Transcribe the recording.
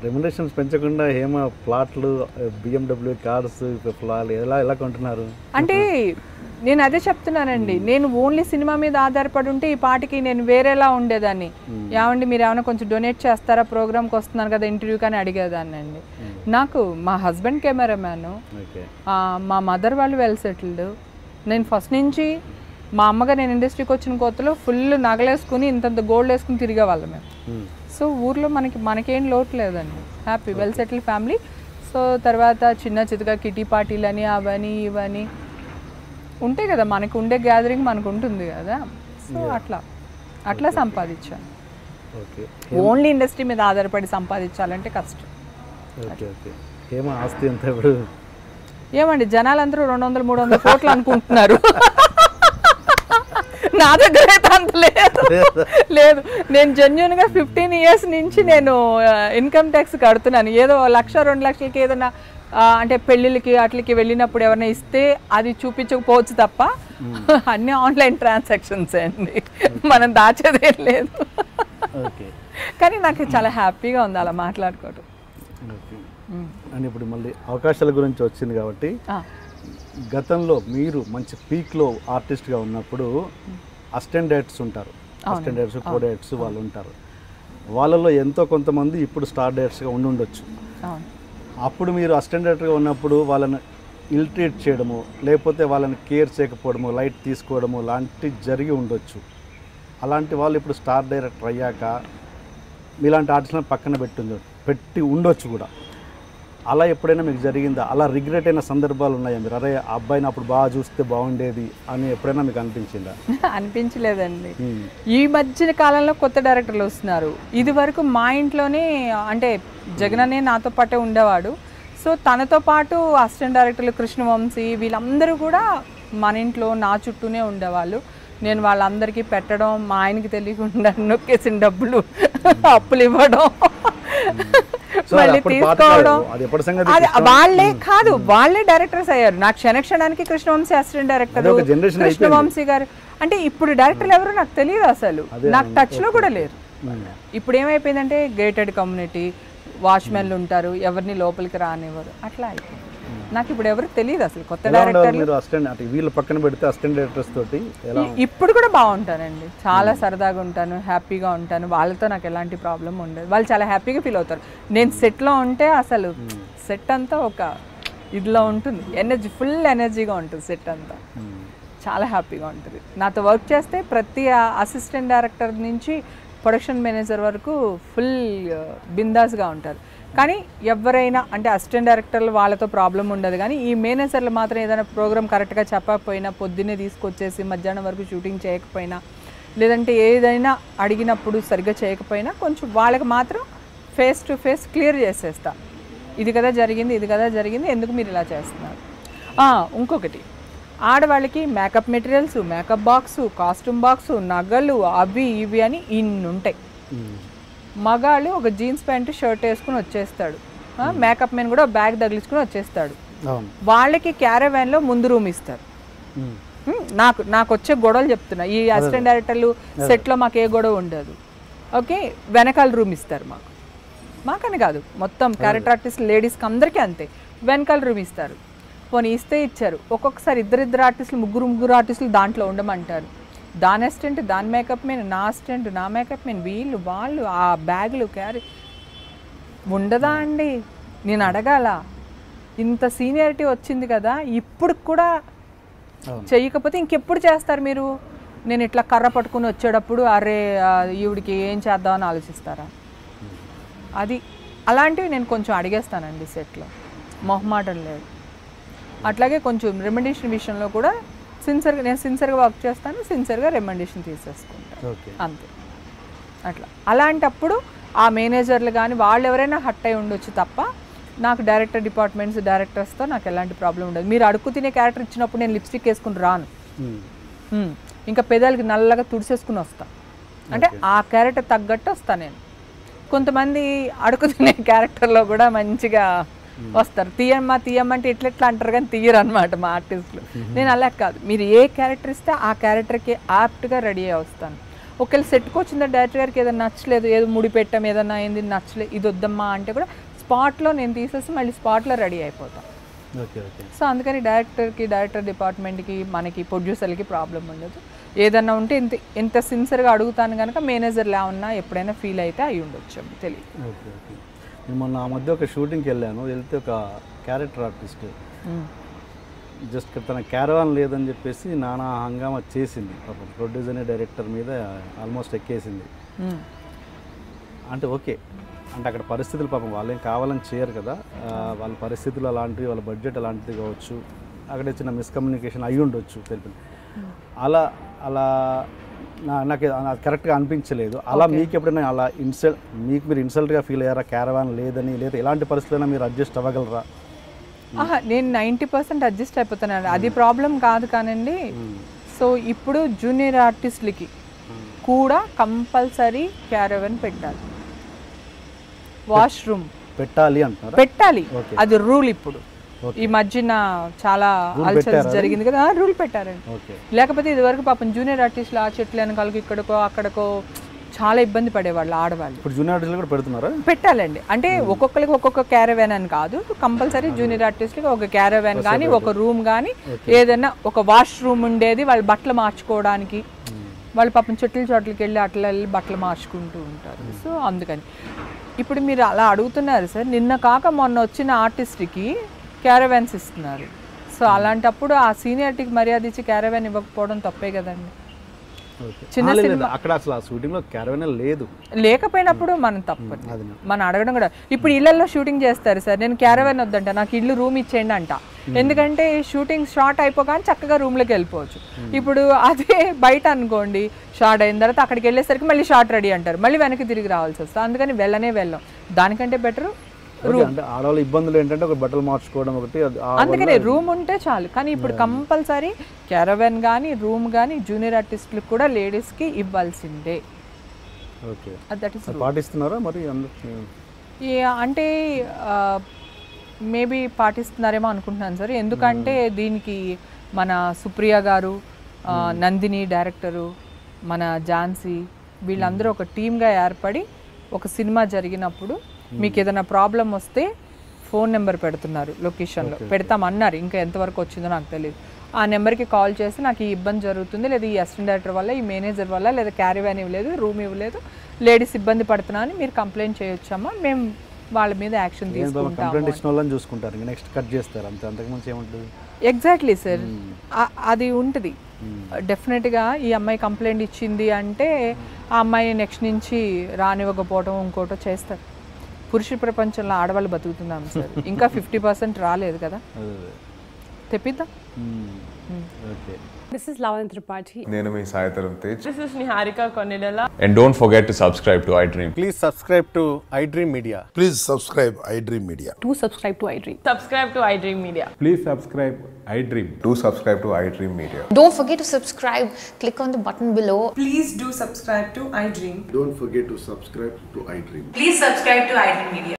Remunerations పెంచకుండా హేమ ప్లాట్లు BMW cars ప్లాట్లు ఎలా ఎలా కొంటున్నారు అంటే నేను అదే చెప్తున్నానండి నేను ఓన్లీ సినిమా మీద ఆధారపడి ఉంటే ఈ పాటికి నేను వేరేలా ఉండేదాన్ని ఏమండి మీరు ఏమైనా కొంచెం డొనేట్ చేస్తారా ప్రోగ్రామ్కి వస్తున్నాను కదా ఇంటర్వ్యూ కానీ అడిగేదాన్ని అండి నాకు మా హస్బెండ్ కెమెరామ్యాన్ ఓకే మా మదర్ వాళ్ళు వెల్ సెటిల్డ్ నేను ఫస్ట్ నుంచి మా అమ్మగా నేను ఇండస్ట్రీకి వచ్చిన కొత్తలో ఫుల్ నగలేసుకుని ఇంతంత గోల్డ్ వేసుకుని తిరిగేవాళ్ళం మేము సో ఊర్లో మనకి మనకేం లోటు లేదండి happy well settle family so తర్వాత చిన్న చితగా కిటీ పార్టీలని అవని ఇవని ఉంటాయి కదా మనకు ఉండే గ్యాదరింగ్ మనకు ఉంటుంది కదా సో అట్లా అట్లా సంపాదించాను ఓకే ఓన్లీ ఇండస్ట్రీ మీద ఆధారపడి సంపాదించాలంటే కష్టం ఓకే ఓకే హేమ ఆస్తి అంతా ఇప్పుడు ఏమండి జనాలందరూ రెండు వందలు మూడు వందల కోట్లు అనుకుంటున్నారు నా దగ్గర అయితే అంత లేదు లేదు నేను జెన్యున్ గా ఫిఫ్టీన్ ఇయర్స్ నుంచి నేను ఇన్కమ్ ట్యాక్స్ కడుతున్నాను ఏదో లక్ష రెండు లక్షలకి ఏదైనా ఆ, అంటే పెళ్ళిళ్ళకి అట్లకి వెళ్ళినప్పుడు ఎవరైనా ఇస్తే అది చూపించకపోవచ్చు తప్ప అన్ని ఆన్లైన్ ట్రాన్సాక్షన్స్ అండి మనం దాచేదేం లేదు ఓకే కానీ నాకు చాలా హ్యాపీగా ఉంది అలా మాట్లాడుకోవడం ఓకే అండ్ ఇప్పుడు మళ్ళీ అవకాశాల గురించి వచ్చింది కాబట్టి ఆ, గతంలో మీరు మంచి పీక్లో ఆర్టిస్ట్గా ఉన్నప్పుడు అసిస్టెంట్ డైరెక్టర్స్ ఉంటారు అసిస్టెంట్ డైరెక్టర్స్ కో డైరెక్టర్స్ వాళ్ళు ఉంటారు వాళ్ళలో ఎంతో కొంతమంది ఇప్పుడు స్టార్ డైరెక్టర్స్గా ఉండి ఉండొచ్చు అవును అప్పుడు మీరు అసిస్టెంట్ డైరెక్టర్గా ఉన్నప్పుడు వాళ్ళని ఇల్ట్రీట్ చేయడము లేకపోతే వాళ్ళని కేర్ చేయకపోవడము లైట్ తీసుకోవడము లాంటివి జరిగి ఉండొచ్చు అలాంటి వాళ్ళు ఇప్పుడు స్టార్ డైరెక్టర్ అయ్యాక మీలాంటి ఆర్టిస్ట్లను పక్కన పెట్టి పెట్టి ఉండొచ్చు కూడా అలా ఎప్పుడైనా మీకు జరిగిందా అలా రిగ్రెట్ అయిన సందర్భాలు ఉన్నాయా మీరు అరే ఆ అబ్బాయిని అప్పుడు బాగా చూస్తే బాగుండేది అని ఎప్పుడైనా మీకు అనిపించిందా అనిపించలేదండి Hmm. ఈ మధ్య కాలంలో కొత్త డైరెక్టర్లు వస్తున్నారు ఇది వరకు మా ఇంట్లోనే అంటే జగన్ అనే నాతో పాటే ఉండేవాడు సో తనతో పాటు అసిస్టెంట్ డైరెక్టర్లు కృష్ణవంశీ వీళ్ళందరూ కూడా మన ఇంట్లో నా చుట్టూనే ఉండేవాళ్ళు నేను వాళ్ళందరికీ పెట్టడం మా ఆయనకి తెలియకుండా నొక్కేసిన డబ్బులు అప్పులు ఇవ్వడం సో అది మళ్ళీ అప్పుడు పాత తీసుకోవడం కాలం. అది ఎప్పటి సంగతి అది వాళ్ళే కాదు వాళ్ళే డైరెక్టర్స్ అయ్యారు నాకు క్షణక్షణానికి కృష్ణవంశీ అసిస్టెంట్ డైరెక్టర్ అదే ఒక generation అయిపోయింది. కృష్ణవంశీ గారు అంటే ఇప్పుడు డైరెక్టర్లు ఎవరు నాకు తెలియదు అసలు నాకు టచ్ లో కూడా లేరు Hmm. ఇప్పుడు ఏమైపోయిందంటే గేటెడ్ కమ్యూనిటీ వాచ్మెన్లు ఉంటారు ఎవరిని లోపలికి రానివ్వరు అట్లా అయిపోయింది నాకు ఇప్పుడు ఎవరు తెలియదు అసలు కొత్త ఎలా ఉండేవారు డైరెక్టర్లు మీరు అసిస్టెంట్ అంటే వీళ్ళు పక్కన పెడితే అసిస్టెంట్ డైరెక్టర్స్ తోటి ఎలా ఇ- ఇప్పుడు కూడా బాగుంటానండి చాలా సరదాగా ఉంటాను హ్యాపీగా ఉంటాను వాళ్ళతో నాకు ఎలాంటి ప్రాబ్లం ఉండదు వాళ్ళు చాలా హ్యాపీగా ఫీల్ అవుతారు నేను సెట్లో ఉంటే అసలు సెట్ అంతా ఒక ఇదిలో ఉంటుంది ఎనర్జీ ఫుల్ ఎనర్జీగా ఉంటుంది సెట్ అంతా Hmm. చాలా హ్యాపీగా ఉంటుంది నాతో వర్క్ చేస్తే ప్రతి అసిస్టెంట్ డైరెక్టర్ నుంచి ప్రొడక్షన్ మేనేజర్ వరకు ఫుల్ బిందాస్గా ఉంటారు కానీ ఎవరైనా అంటే అసిస్టెంట్ డైరెక్టర్లు వాళ్ళతో ప్రాబ్లం ఉండదు కానీ ఈ మేనేజర్లు మాత్రం ఏదైనా ప్రోగ్రామ్ కరెక్ట్గా చెప్పకపోయినా పొద్దున్నే తీసుకొచ్చేసి మధ్యాహ్నం వరకు షూటింగ్ చేయకపోయినా లేదంటే ఏదైనా అడిగినప్పుడు సరిగ్గా చేయకపోయినా కొంచెం వాళ్ళకి మాత్రం ఫేస్ టు ఫేస్ క్లియర్ చేసేస్తా ఇది కదా జరిగింది ఇది కదా జరిగింది ఎందుకు మీరు ఇలా చేస్తున్నారు ఆ, ఇంకొకటి ఆడవాళ్ళకి makeup materials makeup box costume box నగలు అవి ఇవి అని ఇన్ని ఉంటాయి Hmm. మగాళ్ళు ఒక జీన్స్ ప్యాంట్ షర్ట్ వేసుకుని వచ్చేస్తాడు ఆ, మేకప్ మెన్ కూడా బ్యాగ్ తగిలించుకుని వచ్చేస్తాడు అవును వాళ్ళకి క్యారవాన్లో ముందు రూమ్ ఇస్తారు Hmm. హ్మ్, నాకు నాకు వచ్చే గొడవలు చెప్తున్నా ఈ అసిస్టెంట్ డైరెక్టర్లు సెట్లో మాకు ఏ గొడవ ఉండదు ఓకే వెనకాల రూమ్ ఇస్తారు మాకు మాకని కాదు మొత్తం క్యారెక్టర్ ఆర్టిస్ట్ లేడీస్కి అందరికీ అంతే వెనకాల రూమ్ ఇస్తారు పోనీ ఇస్తే ఇచ్చారు ఒక్కొక్కసారి ఇద్దరిద్దరు ఆర్టిస్టులు ముగ్గురు ముగ్గురు ఆర్టిస్టులు దాంట్లో ఉండమంటారు దాని అసిస్టెంట్ దాని మేకప్ మెన్ నా అసిస్టెంట్ నా మేకప్ మెన్ వీళ్ళు వాళ్ళు ఆ బ్యాగులు క్యారీ ఉండదా అండి నేను అడగాల ఇంత సీనియారిటీ వచ్చింది కదా ఇప్పుడు కూడా అవును. చెయ్యకపోతే ఇంకెప్పుడు చేస్తారు మీరు నేను ఇట్లా కర్ర పట్టుకుని వచ్చేటప్పుడు అరే ఆ, ఈవిడికి ఏం చేద్దామని ఆలోచిస్తారా అది అలాంటివి నేను కొంచెం అడిగేస్తానండి సెట్లో మొహమాటం లేదు అట్లాగే కొంచెం రెమెండేషన్ విషయంలో కూడా సిన్సియర్గా నేను సిన్సియర్గా వర్క్ చేస్తాను సిన్సియర్గా రెమెండేషన్ తీసేసుకుంటాను ఓకే అంతే అట్లా అలాంటప్పుడు ఆ మేనేజర్లు కానీ వాళ్ళు ఎవరైనా హట్ అయి ఉండొచ్చు తప్ప నాకు డైరెక్టర్ డిపార్ట్మెంట్స్ డైరెక్టర్స్తో నాకు ఎలాంటి ప్రాబ్లం ఉండదు మీరు అడుగు తినే క్యారెక్టర్ ఇచ్చినప్పుడు నేను లిప్స్టిక్ వేసుకుని రాను Hmm. హ్మ్. ఇంకా పెదాలకి నల్లగా తుడిసేసుకుని వస్తా అంటే ఆ క్యారెక్టర్ తగ్గట్టు వస్తా నేను కొంతమంది అడుగు తినే క్యారెక్టర్లో కూడా మంచిగా వస్తారు తీయమ్మా తీయమ్మ అంటే ఇట్లా ఇట్లా అంటారు కానీ తీయరు అనమాట మా ఆర్టిస్టులు నేను అలా కాదు మీరు ఏ క్యారెక్టర్ ఇస్తే ఆ క్యారెక్టర్కి యాప్ట్గా రెడీ అయ్యి వస్తాను ఒకవేళ సెట్కి వచ్చిందా డైరెక్టర్ గారికి ఏదైనా నచ్చలేదు ఏదో ముడి పెట్టాం ఏదన్నా ఏంది నచ్చలేదు ఇది వద్దమ్మా అంటే కూడా స్పాట్లో నేను తీసేసి మళ్ళీ స్పాట్లో రెడీ అయిపోతాను ఓకే ఓకే సో అందుకని డైరెక్టర్కి డైరెక్టర్ డిపార్ట్మెంట్కి మనకి ప్రొడ్యూసర్లకి ప్రాబ్లం ఉండదు ఏదన్నా ఉంటే ఇంత ఇంత సిన్సియర్గా అడుగుతాను కనుక మేనేజర్లు ఏమన్నా ఎప్పుడైనా ఫీల్ అయితే అయి ఉండొచ్చు తెలియదు ఓకే ఓకే నేను మొన్న ఆ మధ్య ఒక షూటింగ్కి వెళ్ళాను వెళ్తే ఒక క్యారెక్టర్ ఆర్టిస్ట్ జస్ట్ తన క్యారవాన్ లేదని చెప్పేసి నానా హంగామా చేసింది పాపం ప్రొడ్యూసర్ డైరెక్టర్ మీద ఆల్మోస్ట్ ఎక్కేసింది అంటే ఓకే అంటే అక్కడ పరిస్థితులు పాపం వాళ్ళేం కావాలని చేయరు కదా ఆ, వాళ్ళ పరిస్థితులు అలాంటివి వాళ్ళ బడ్జెట్ అలాంటిది కావచ్చు అక్కడ చిన్న మిస్కమ్యూనికేషన్ అయి ఉండొచ్చు తెలిపి అలా అలా నా- నాకు అది కరెక్ట్గా అనిపించలేదు అలా మీకు ఎప్పుడైనా అలా ఇన్సల్ట్ మీకు మీరు ఇన్సల్ట్గా ఫీల్ అయ్యారా క్యారవాన్ లేదని లేదా ఎలాంటి పరిస్థితులైనా మీరు అడ్జస్ట్ అవ్వగలరా ఆహా, నేను నైంటీ పర్సెంట్ అడ్జస్ట్ అయిపోతున్నాను అది ప్రాబ్లం కాదు కానండి సో ఇప్పుడు జూనియర్ ఆర్టిస్టులకి కూడా కంపల్సరీ క్యారవెన్ పెట్టాలి వాష్రూమ్ పెట్టాలి అంటున్నారా పెట్టాలి Okay. అది రూల్ ఇప్పుడు Okay. ఈ మధ్యన చాలా Rule అల్చర్స్ పెట్టారా? జరిగింది కదా రూల్ పెట్టారండి ఓకే లేకపోతే ఇదివరకు పాపం జూనియర్ ఆర్టిస్టులు ఆ చెట్ల వెనకాలకి ఇక్కడికో అక్కడికో చాలా ఇబ్బంది పడేవాళ్ళు ఆడవాళ్ళు ఇప్పుడు జూనియర్ ఆర్టిస్టులు కూడా పెడుతున్నారా పెట్టాలండి అంటే ఒక్కొక్కరికి ఒక్కొక్క క్యారవాన్ అని కాదు కంపల్సరీ జూనియర్ ఆర్టిస్ట్కి ఒక క్యారవాన్ కానీ ఒక రూమ్ కానీ ఏదైనా ఒక వాష్ రూమ్ ఉండేది వాళ్ళు బట్టలు మార్చుకోవడానికి వాళ్ళు పాపం చెట్ల చోట్లకి వెళ్ళి అట్లా వెళ్ళి బట్టలు మార్చుకుంటూ ఉంటారు సో అందుకని ఇప్పుడు మీరు అలా అడుగుతున్నారు సార్ నిన్న కాక మొన్న వచ్చిన ఆర్టిస్ట్కి క్యారవాన్స్ ఇస్తున్నారు సో అలాంటప్పుడు ఆ సీనియారిటీకి మర్యాద ఇచ్చి క్యారవాన్ ఇవ్వకపోవడం తప్పే కదండి ఓకే చిన్న ఆ, లేదు, లేదు. అక్కడ అసలు ఆ షూటింగ్లో క్యారవాన్ లేదు లేకపోయినప్పుడు మనం తప్పు అది మనం అడగడం కూడా ఇప్పుడు ఇళ్లలో షూటింగ్ చేస్తారు సార్ నేను క్యారవాన్ వద్దంట నాకు ఇల్లు రూమ్ ఇచ్చేయండి అంట ఎందుకంటే షూటింగ్ షార్ట్ అయిపోగానే చక్కగా రూమ్లోకి వెళ్ళిపోవచ్చు ఇప్పుడు అదే బయట అనుకోండి షార్ట్ అయిన తర్వాత అక్కడికి వెళ్ళేసరికి మళ్ళీ షార్ట్ రెడీ అంటారు మళ్ళీ వెనక్కి తిరిగి రావాల్సి వస్తుంది అందుకని వెళ్ళనే వెళ్ళాం దానికంటే బెటర్ ఓకే, అంటే ఆడవాళ్ళ ఇబ్బందులు ఏంటంటే ఒక బట్టలు మార్చుకోవడం ఒకటి అది ఆ అందుకనే రూమ్ ఉంటే చాలు కానీ ఇప్పుడు కంపల్సరీ క్యారవాన్ కానీ రూమ్ కానీ జూనియర్ ఆర్టిస్టులకు కూడా లేడీస్కి ఇవ్వాల్సిందే ఓకే దట్ ఇస్ అది పాటిస్తున్నారా మరి అందరు ఏ- అంటే మేబీ పాటిస్తున్నారేమో అనుకుంటున్నాను సార్ ఎందుకంటే దీనికి మన సుప్రియ గారు ఆ, నందిని డైరెక్టరు మన ఝాన్సీ వీళ్ళందరూ ఒక టీమ్గా ఏర్పడి ఒక సినిమా జరిగినప్పుడు మీకు ఏదైనా ప్రాబ్లం వస్తే ఫోన్ నెంబర్ పెడుతున్నారు లొకేషన్లో పెడతామన్నారు ఇంకా ఎంతవరకు వచ్చిందో నాకు తెలియదు ఆ నెంబర్కి కాల్ చేసి నాకు ఈ ఇబ్బంది జరుగుతుంది లేదా ఈ అసిస్టెంట్ డైరెక్టర్ వల్ల ఈ మేనేజర్ వల్ల లేదా క్యారీ వ్యాన్ ఇవ్వలేదు రూమ్ ఇవ్వలేదు లేడీస్ ఇబ్బంది పడుతున్నా అని మీరు కంప్లైంట్ చేయొచ్చమ్మా మేము వాళ్ళ మీద యాక్షన్ తీసుకుంటాము కంప్లైంట్ ఇచ్చిన వాళ్ళని చూసుకుంటారు ఇంకా నెక్స్ట్ కట్ చేస్తారు అంతే అంతకుమించి ఏముంటుంది ఎగ్జాక్ట్లీ సార్ అది ఉంటుంది డెఫినెట్గా ఈ అమ్మాయి కంప్లైంట్ ఇచ్చింది అంటే ఆ అమ్మాయి నెక్స్ట్ నుంచి రానివ్వకపోవటం ఇంకోటో చేస్తారు పురుష ప్రపంచంలో ఆడవాళ్ళు బతుకుతున్నాం సార్ ఇంకా ఫిఫ్టీ పర్సెంట్ రాలేదు కదా అదే అదే తెప్పిద్దాం okay This is Lavan Tripathi. నేను మీ Sai Dharam Tej This is Niharika Konidala. And don't forget to subscribe to iDream. Please subscribe to iDream Media. Please subscribe iDream Media. Do subscribe to iDream. Subscribe to iDream Media. Please subscribe iDream. Do subscribe to iDream media Don't forget to subscribe. Click on the button below. Please do subscribe to iDream. Don't forget to subscribe to iDream. Please subscribe to iDream Media.